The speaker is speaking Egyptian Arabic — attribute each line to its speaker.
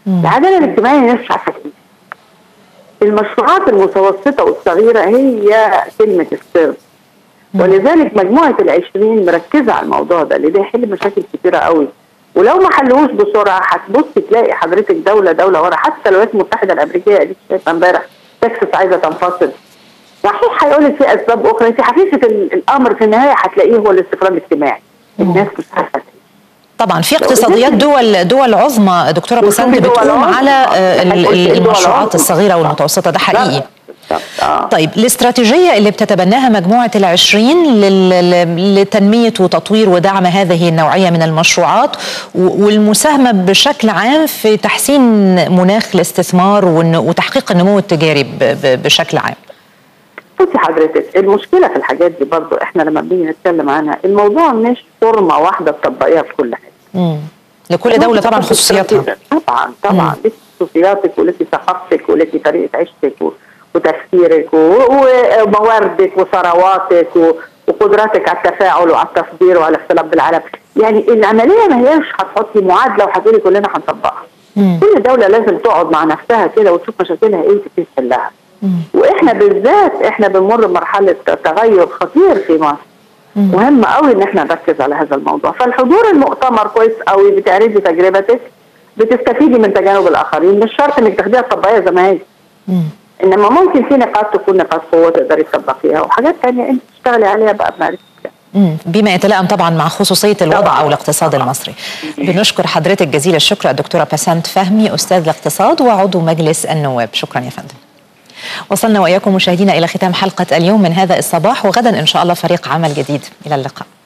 Speaker 1: العداله الاجتماعيه الناس مش عارفه تعيش المشروعات المتوسطه والصغيره هي كلمه السر ولذلك مجموعه العشرين مركزه على الموضوع ده اللي ده يحل مشاكل كتيره قوي ولو ما حلوش بسرعه هتبص تلاقي حضرتك دوله دوله ورا حتى الولايات المتحده الامريكيه اديك شايفه امبارح تكساس عايزه تنفصل صحيح هيقول لك في اسباب اخرى انت حقيقه الامر في النهايه هتلاقيه هو الاستقرار الاجتماعي الناس مش عارفه
Speaker 2: طبعا في اقتصاديات دول دول عظمى دكتوره بسنت بتقوم على المشروعات الصغيره والمتوسطه ده حقيقي طيب الاستراتيجية اللي بتتبناها مجموعة العشرين لتنمية وتطوير ودعم هذه النوعية من المشروعات والمساهمة بشكل عام في تحسين مناخ الاستثمار وتحقيق النمو التجاري بشكل عام
Speaker 1: بصي حضرتك المشكله في الحاجات دي برضو احنا لما بنيجي نتكلم عنها الموضوع مش فورمه واحده تطبقيها في كل حاجه
Speaker 2: مم. لكل دوله طبعا خصوصياتها
Speaker 1: طبعا طبعا لك خصوصياتك ولك ثقافتك ولك طريقه عيشتك وتفكيرك ومواردك وثرواتك وقدراتك على التفاعل وعلى التصدير وعلى الاختلاط بالعالم يعني العمليه ما هياش هتحطي معادله وهتقولي كلنا هنطبقها كل دوله لازم تقعد مع نفسها كده وتشوف مشاكلها ايه وتبتدي تحلها واحنا بالذات احنا بنمر بمرحله تغير خطير في مصر مهم قوي ان احنا نركز على هذا الموضوع فالحضور المؤتمر كويس قوي بتعرضي تجربتك بتستفيدي من تجارب الاخرين مش شرط انك تاخديها تطبقيها زي ما هي انما ممكن في نقاط تكون نقاط قوه تقدري تطبقيها وحاجات ثانيه انت تشتغلي عليها بقى بمعرفتك
Speaker 2: بما يتلائم طبعا مع خصوصيه الوضع او الاقتصاد المصري. بنشكر حضرتك جزيل الشكر الدكتوره بسنت فهمي استاذ الاقتصاد وعضو مجلس النواب، شكرا يا فندم. وصلنا واياكم مشاهدينا الى ختام حلقه اليوم من هذا الصباح وغدا ان شاء الله فريق عمل جديد الى اللقاء.